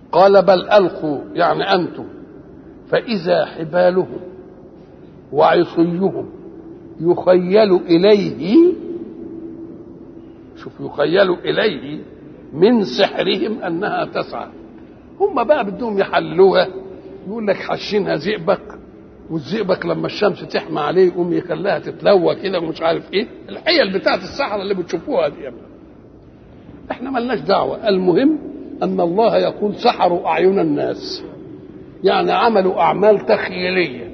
قال بل ألقوا يعني أنتم فإذا حبالهم وعصيهم يخيل إليه شوف يخيل إليه من سحرهم أنها تسعى هم بقى بدهم يحلوها يقول لك حشينها زئبق والزئبق لما الشمس تحمى عليه يقوم يخليها تتلوى كده ومش عارف ايه الحيل بتاعت الصحراء اللي بتشوفوها دي احنا ملناش دعوه المهم ان الله يقول سحروا اعين الناس يعني عملوا اعمال تخيليه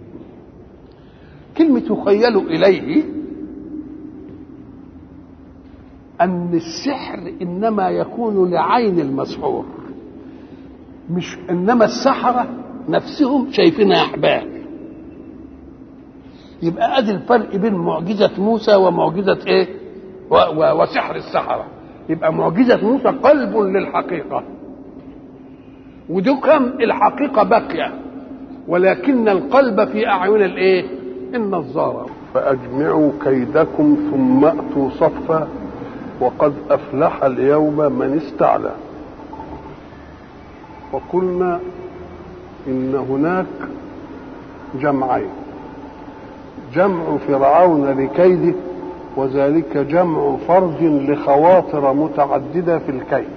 كلمه يخيل اليه ان السحر انما يكون لعين المسحور مش انما السحره نفسهم شايفينها احبال يبقى ادي الفرق بين معجزه موسى ومعجزه ايه و و وسحر السحره يبقى معجزه موسى قلب للحقيقه ودكم الحقيقه باقيه ولكن القلب في اعين الايه النظاره فاجمعوا كيدكم ثم اتوا صفا وقد افلح اليوم من استعلى وقلنا ان هناك جمعين جمع فرعون لكيده وذلك جمع فرج لخواطر متعدده في الكيد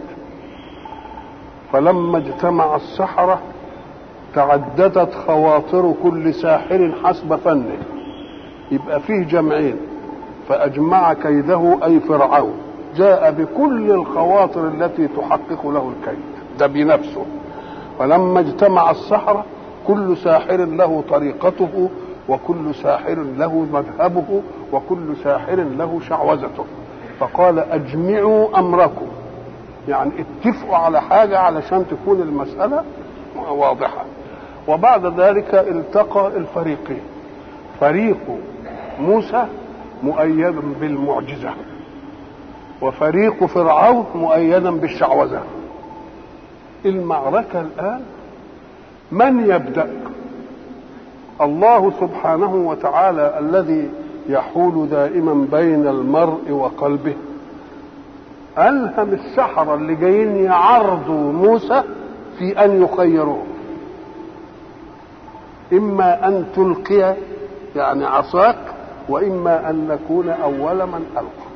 فلما اجتمع السحره تعددت خواطر كل ساحر حسب فنه يبقى فيه جمعين فاجمع كيده اي فرعون جاء بكل الخواطر التي تحقق له الكيد ده بنفسه فلما اجتمع السحرة كل ساحر له طريقته وكل ساحر له مذهبه وكل ساحر له شعوذته فقال اجمعوا امركم يعني اتفقوا على حاجة علشان تكون المسألة واضحة وبعد ذلك التقى الفريقين فريق موسى مؤيد بالمعجزة وفريق فرعون مؤيدا بالشعوذة المعركة الآن من يبدأ الله سبحانه وتعالى الذي يحول دائما بين المرء وقلبه ألهم السحرة اللي جايين يعرضوا موسى في أن يخيروه إما أن تلقي يعني عصاك وإما أن نكون أول من ألقى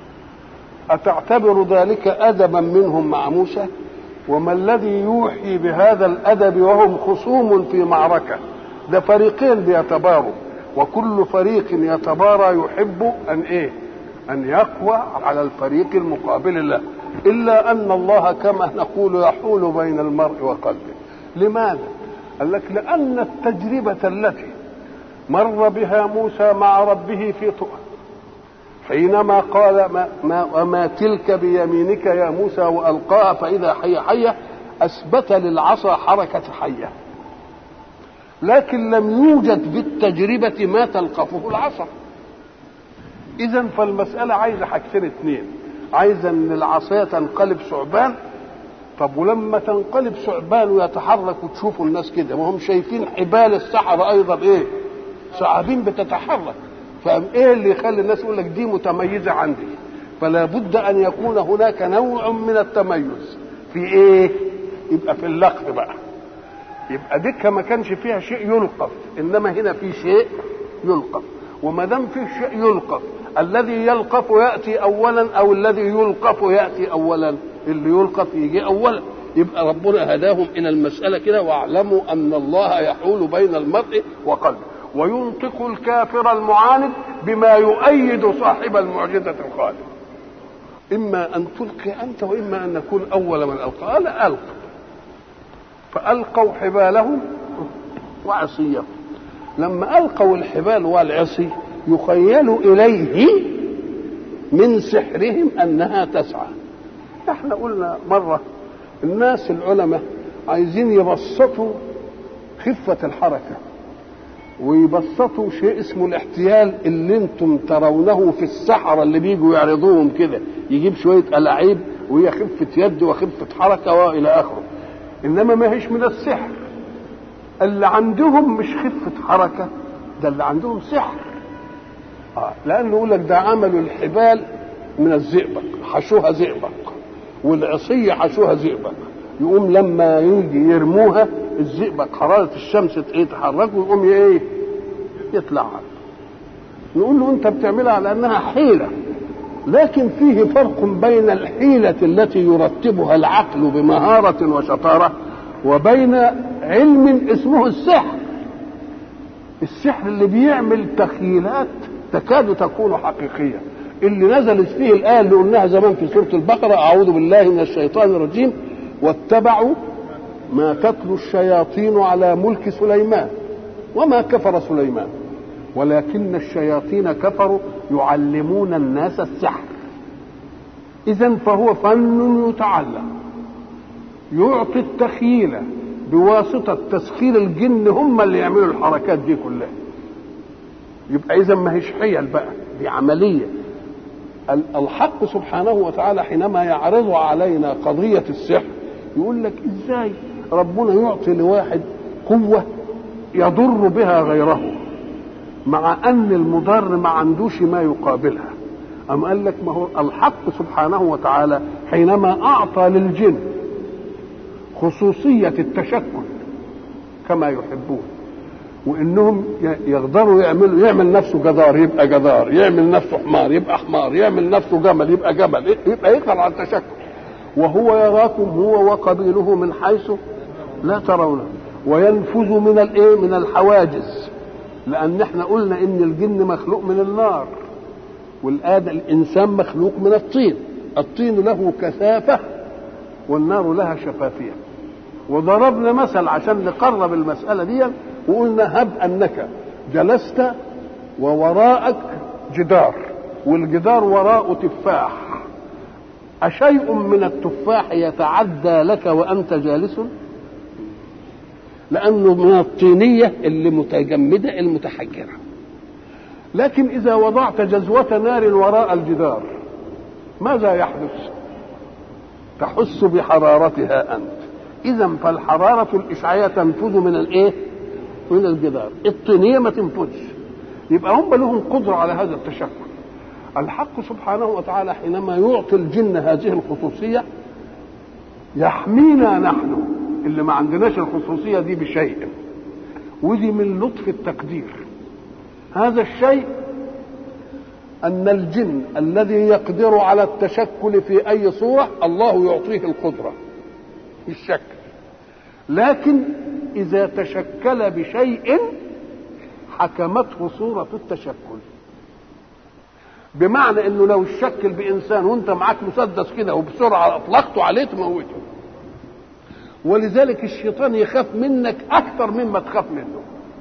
أتعتبر ذلك أدبا منهم مع موسى وما الذي يوحي بهذا الأدب وهم خصوم في معركة ده فريقين بيتباروا وكل فريق يتبارى يحب أن إيه أن يقوى على الفريق المقابل له إلا أن الله كما نقول يحول بين المرء وقلبه لماذا؟ قال لك لأن التجربة التي مر بها موسى مع ربه في طؤ حينما قال ما, ما وما تلك بيمينك يا موسى والقاها فاذا حيه حيه اثبت للعصا حركه حيه لكن لم يوجد في التجربه ما تلقفه العصا اذا فالمساله عايزه حاجتين اثنين عايزه ان العصايه تنقلب ثعبان طب ولما تنقلب ثعبان ويتحرك وتشوفوا الناس كده وهم شايفين حبال السحرة ايضا ايه ثعابين بتتحرك فايه اللي يخلي الناس يقول لك دي متميزه عندي فلا بد ان يكون هناك نوع من التميز في ايه يبقى في اللقط بقى يبقى دكه ما كانش فيها شيء يلقف انما هنا في شيء يلقف وما دام في شيء يلقف الذي يلقف ياتي اولا او الذي يلقف ياتي اولا اللي يلقف يجي اولا يبقى ربنا هداهم الى المساله كده واعلموا ان الله يحول بين المرء وقلبه وينطق الكافر المعاند بما يؤيد صاحب المعجزة الخالد إما أن تلقي أنت وإما أن نكون أول من ألقى قال ألقى فألقوا حبالهم وعصيهم لما ألقوا الحبال والعصي يخيل إليه من سحرهم أنها تسعى احنا قلنا مرة الناس العلماء عايزين يبسطوا خفة الحركة ويبسطوا شيء اسمه الاحتيال اللي انتم ترونه في السحرة اللي بيجوا يعرضوهم كده يجيب شوية ألاعيب وهي خفة يد وخفة حركة وإلى آخره إنما ما هيش من السحر اللي عندهم مش خفة حركة ده اللي عندهم سحر آه لأنه يقول لك ده عملوا الحبال من الزئبق حشوها زئبق والعصية حشوها زئبق يقوم لما يجي يرموها الزئبق حراره الشمس ايه تحرك ويقوم ايه يتلعب نقول له انت بتعملها على انها حيله لكن فيه فرق بين الحيله التي يرتبها العقل بمهاره وشطاره وبين علم اسمه السحر السحر اللي بيعمل تخيلات تكاد تكون حقيقيه اللي نزلت فيه الايه اللي قلناها زمان في سوره البقره اعوذ بالله من الشيطان الرجيم واتبعوا ما تتلو الشياطين على ملك سليمان وما كفر سليمان ولكن الشياطين كفروا يعلمون الناس السحر اذا فهو فن يتعلم يعطي التخييل بواسطة تسخير الجن هم اللي يعملوا الحركات دي كلها يبقى إذا ما هيش حيل بقى دي عملية الحق سبحانه وتعالى حينما يعرض علينا قضية السحر يقول لك ازاي ربنا يعطي لواحد قوة يضر بها غيره مع ان المضر ما عندوش ما يقابلها أم قال لك ما هو الحق سبحانه وتعالى حينما أعطى للجن خصوصية التشكل كما يحبون وانهم يقدروا يعملوا يعمل نفسه جدار يبقى جدار يعمل نفسه حمار يبقى حمار يعمل نفسه جمل يبقى جمل يبقى يقدر على التشكل وهو يراكم هو وقبيله من حيث لا ترونه وينفذ من الايه من الحواجز لان احنا قلنا ان الجن مخلوق من النار والآن الانسان مخلوق من الطين الطين له كثافه والنار لها شفافيه وضربنا مثل عشان نقرب المساله دي وقلنا هب انك جلست ووراءك جدار والجدار وراءه تفاح أشيء من التفاح يتعدى لك وأنت جالس لأنه من الطينية اللي متجمدة المتحجرة لكن إذا وضعت جزوة نار وراء الجدار ماذا يحدث تحس بحرارتها أنت إذا فالحرارة الإشعاعية تنفذ من الإيه؟ من الجدار الطينية ما تنفذش يبقى هم لهم قدرة على هذا التشكل الحق سبحانه وتعالى حينما يعطي الجن هذه الخصوصية يحمينا نحن اللي ما عندناش الخصوصية دي بشيء ودي من لطف التقدير هذا الشيء أن الجن الذي يقدر على التشكل في أي صورة الله يعطيه القدرة الشكل لكن إذا تشكل بشيء حكمته صورة التشكل بمعنى انه لو شكل بانسان وانت معاك مسدس كده وبسرعه اطلقته عليه تموته ولذلك الشيطان يخاف منك اكثر مما تخاف منه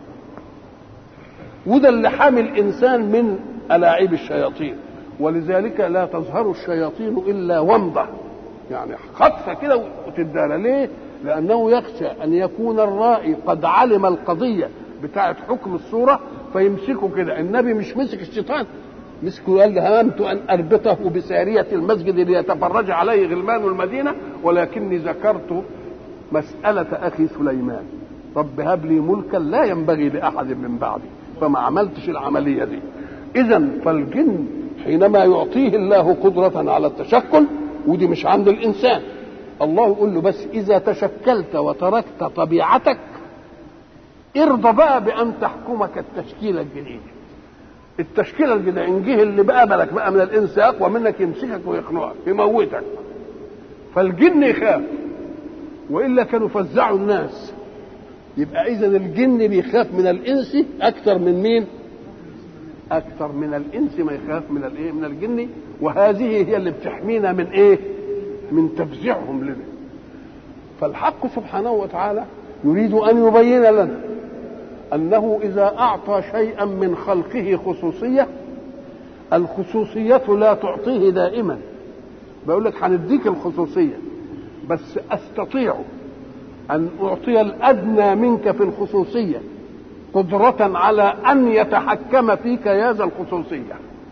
وده اللي حامي الانسان من الاعيب الشياطين ولذلك لا تظهر الشياطين الا ومضه يعني خطفه كده وتدانا ليه؟ لانه يخشى ان يكون الرائي قد علم القضيه بتاعه حكم الصوره فيمسكه كده النبي مش مسك الشيطان مسكه قال هممت ان اربطه بساريه المسجد ليتفرج عليه غلمان المدينه ولكني ذكرت مساله اخي سليمان رب هب لي ملكا لا ينبغي لاحد من بعدي فما عملتش العمليه دي اذا فالجن حينما يعطيه الله قدره على التشكل ودي مش عند الانسان الله يقول له بس اذا تشكلت وتركت طبيعتك ارضى بقى بان تحكمك التشكيله الجديده التشكيله الجديده ان جه اللي بقبلك بقى من الانس اقوى منك يمسكك ويخنقك يموتك فالجن يخاف والا كانوا فزعوا الناس يبقى اذا الجن بيخاف من الانس اكثر من مين اكثر من الانس ما يخاف من الايه من الجن وهذه هي اللي بتحمينا من ايه من تفزيعهم لنا فالحق سبحانه وتعالى يريد ان يبين لنا انه اذا اعطى شيئا من خلقه خصوصيه الخصوصيه لا تعطيه دائما بقول لك هنديك الخصوصيه بس استطيع ان اعطي الادنى منك في الخصوصيه قدرة على أن يتحكم فيك يا ذا الخصوصية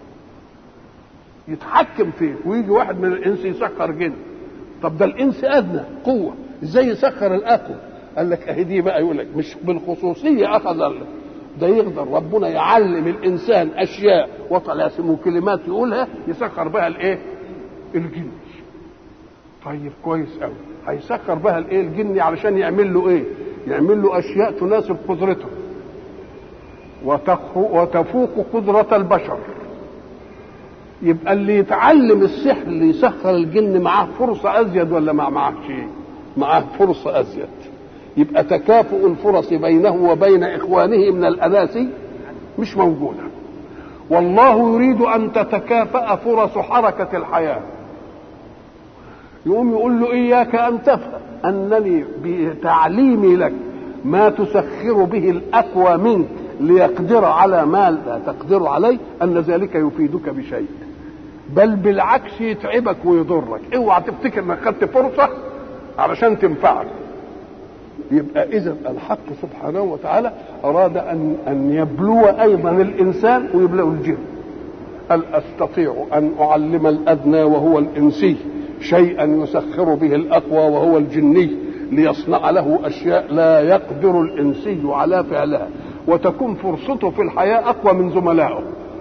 يتحكم فيك ويجي واحد من الإنس يسخر جن طب ده الإنس أدنى قوة إزاي يسخر الأقوى قال لك أهي دي بقى يقول لك مش بالخصوصية أخذ ده يقدر ربنا يعلم الإنسان أشياء وطلاسم وكلمات يقولها يسخر بها الإيه؟ الجن طيب كويس قوي هيسخر بها الايه الجن علشان يعمل له ايه يعمل له اشياء تناسب قدرته وتفوق قدرة البشر يبقى اللي يتعلم السحر اللي يسخر الجن معاه فرصة أزيد ولا ما معاه شيء معاه فرصة أزيد يبقى تكافؤ الفرص بينه وبين إخوانه من الأناسي مش موجودة والله يريد أن تتكافأ فرص حركة الحياة يقوم يقول له إياك أن تفهم أنني بتعليمي لك ما تسخر به الأقوى منك ليقدر على ما لا تقدر عليه أن ذلك يفيدك بشيء بل بالعكس يتعبك ويضرك اوعى تفتكر انك خدت فرصة علشان تنفعك يبقى اذا الحق سبحانه وتعالى اراد ان ان يبلو ايضا الانسان ويبلو الجن قال استطيع ان اعلم الادنى وهو الانسي شيئا يسخر به الاقوى وهو الجني ليصنع له اشياء لا يقدر الانسي على فعلها وتكون فرصته في الحياه اقوى من زملائه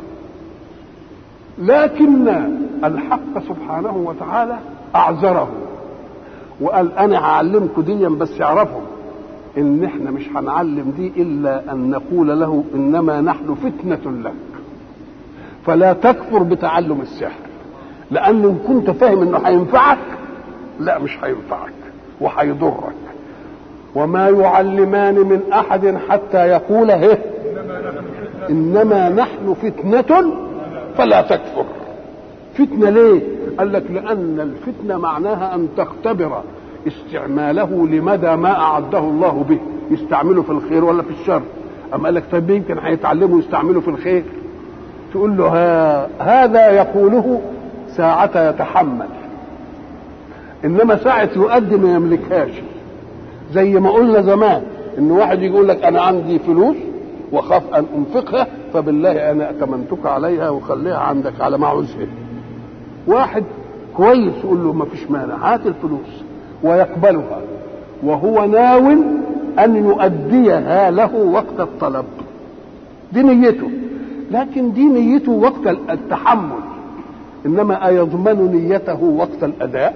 لكن الحق سبحانه وتعالى اعذره وقال انا هعلمكم ديا بس اعرفوا ان احنا مش هنعلم دي الا ان نقول له انما نحن فتنه لك فلا تكفر بتعلم السحر لان ان كنت فاهم انه هينفعك لا مش هينفعك وهيضرك وما يعلمان من احد حتى يقول هه انما نحن فتنه فلا تكفر فتنه ليه قال لك لان الفتنه معناها ان تختبر استعماله لمدى ما اعده الله به يستعمله في الخير ولا في الشر اما قال لك طيب يمكن هيتعلموا يستعملوا في الخير تقول له ها هذا يقوله ساعة يتحمل انما ساعة يؤدي ما يملكهاش زي ما قلنا زمان ان واحد يقول لك انا عندي فلوس واخاف ان انفقها فبالله انا اتمنتك عليها وخليها عندك على ما عوزها واحد كويس يقول له ما فيش مانع هات الفلوس ويقبلها وهو ناو ان يؤديها له وقت الطلب دي نيته لكن دي نيته وقت التحمل انما ايضمن نيته وقت الاداء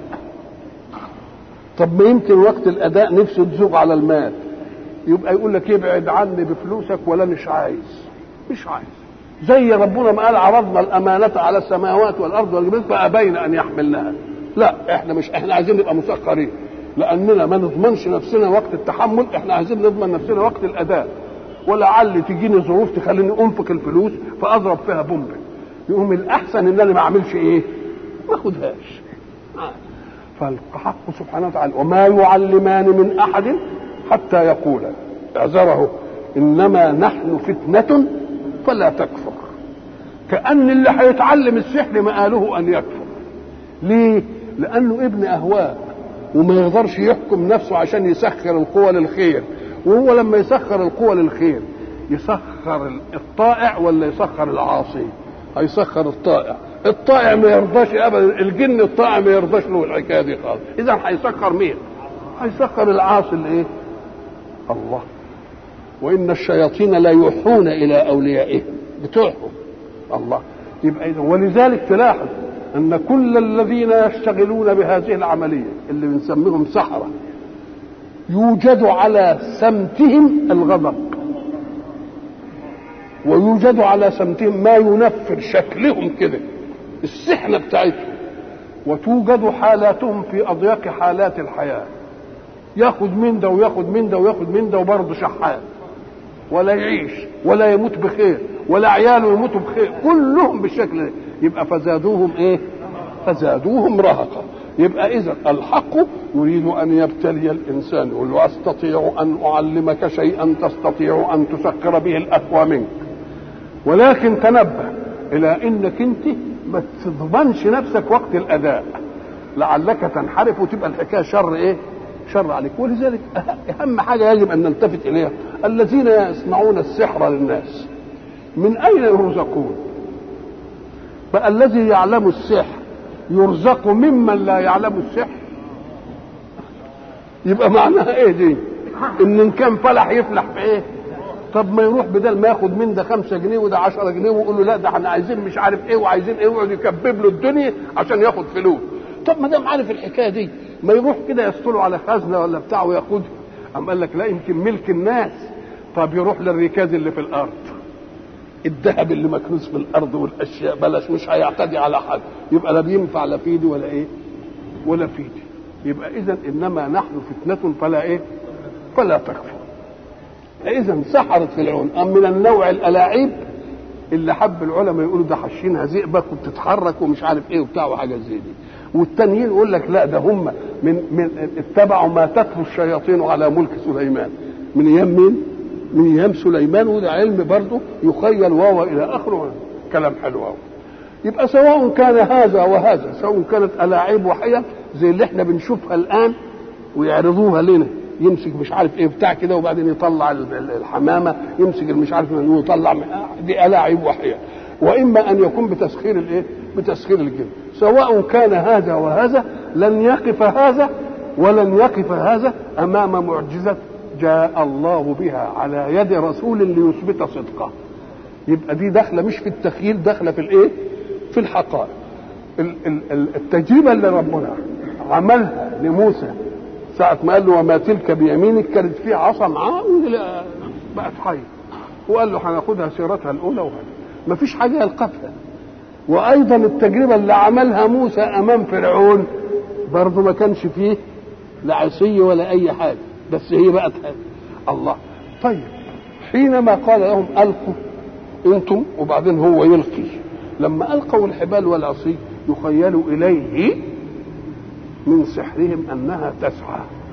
طب ما يمكن وقت الاداء نفسه تزوغ على المال يبقى يقول لك ابعد عني بفلوسك ولا مش عايز مش عايز زي ربنا ما قال عرضنا الامانه على السماوات والارض والجبال فابين ان يحملنها لا احنا مش احنا عايزين نبقى مسخرين لاننا ما نضمنش نفسنا وقت التحمل احنا عايزين نضمن نفسنا وقت الاداء ولعل تجيني ظروف تخليني انفق الفلوس فاضرب فيها بومب يقوم الاحسن ان انا ما اعملش ايه ما اخدهاش فالحق سبحانه وتعالى وما يعلمان من احد حتى يقولا اعذره انما نحن فتنه فلا تكفر كان اللي هيتعلم السحر مآله ان يكفر ليه لانه ابن اهواء وما يقدرش يحكم نفسه عشان يسخر القوى للخير وهو لما يسخر القوى للخير يسخر الطائع ولا يسخر العاصي هيسخر الطائع الطائع ما يرضاش ابدا الجن الطائع ما يرضاش له الحكايه دي خالص اذا هيسخر مين هيسخر العاصي اللي ايه الله وان الشياطين لا يوحون الى اوليائهم بتوعهم الله يبقى اذا ولذلك تلاحظ ان كل الذين يشتغلون بهذه العمليه اللي بنسميهم سحره يوجد على سمتهم الغضب ويوجد على سمتهم ما ينفر شكلهم كده السحنة بتاعتهم وتوجد حالاتهم في أضيق حالات الحياة ياخد من ده وياخد من ده وياخد من ده وبرضه شحات ولا يعيش ولا يموت بخير ولا عياله يموتوا بخير كلهم بالشكل ده يبقى فزادوهم ايه فزادوهم رهقا يبقى اذا الحق يريد ان يبتلي الانسان يقول له استطيع ان اعلمك شيئا تستطيع ان تسخر به الاقوى منك ولكن تنبه الى انك انت ما تضمنش نفسك وقت الاداء لعلك تنحرف وتبقى الحكايه شر ايه شر عليك ولذلك اهم حاجه يجب ان نلتفت اليها الذين يصنعون السحر للناس من اين يرزقون بقى الذي يعلم السحر يرزق ممن لا يعلم السحر يبقى معناها ايه دي ان ان كان فلح يفلح في ايه طب ما يروح بدل ما ياخد من ده خمسة جنيه وده عشرة جنيه ويقول له لا ده احنا عايزين مش عارف ايه وعايزين ايه ويقعد يكبب له الدنيا عشان ياخد فلوس طب ما دام عارف الحكايه دي ما يروح كده يسطلوا على خزنه ولا بتاع وياخدها قام قال لك لا يمكن ملك الناس طب يروح للركاز اللي في الارض الذهب اللي مكنوز في الارض والاشياء بلاش مش هيعتدي على حد يبقى لا بينفع لا في دي ولا ايه ولا في دي يبقى اذا انما نحن فتنه فلا ايه فلا تكفر اذا سحرت فرعون ام من النوع الالاعيب اللي حب العلماء يقولوا ده حشينها زئبق وبتتحرك ومش عارف ايه وبتاع وحاجات زي دي والتانيين يقول لك لا ده هم من من اتبعوا ما تتلو الشياطين على ملك سليمان من ايام مين؟ من ايام سليمان وده علم برضه يخيل واو الى اخره كلام حلو قوي يبقى سواء كان هذا وهذا سواء كانت الاعيب وحيل زي اللي احنا بنشوفها الان ويعرضوها لنا يمسك مش عارف ايه بتاع كده وبعدين يطلع الحمامه يمسك مش عارف ويطلع دي الاعيب وحيل واما ان يكون بتسخير الايه؟ بتسخير الجن سواء كان هذا وهذا لن يقف هذا ولن يقف هذا امام معجزه جاء الله بها على يد رسول ليثبت صدقه يبقى دي داخله مش في التخيل داخله في الايه في الحقائق التجربه اللي ربنا عملها لموسى ساعة ما قال له وما تلك بيمينك كانت في عصا معاه بقت حية وقال له هناخدها سيرتها الأولى وهذا ما فيش حاجة يلقفها وأيضا التجربة اللي عملها موسى أمام فرعون برضه ما كانش فيه لا عصي ولا أي حاجة بس هي بقت الله طيب حينما قال لهم ألقوا أنتم وبعدين هو يلقي لما ألقوا الحبال والعصي يخيل إليه من سحرهم أنها تسعى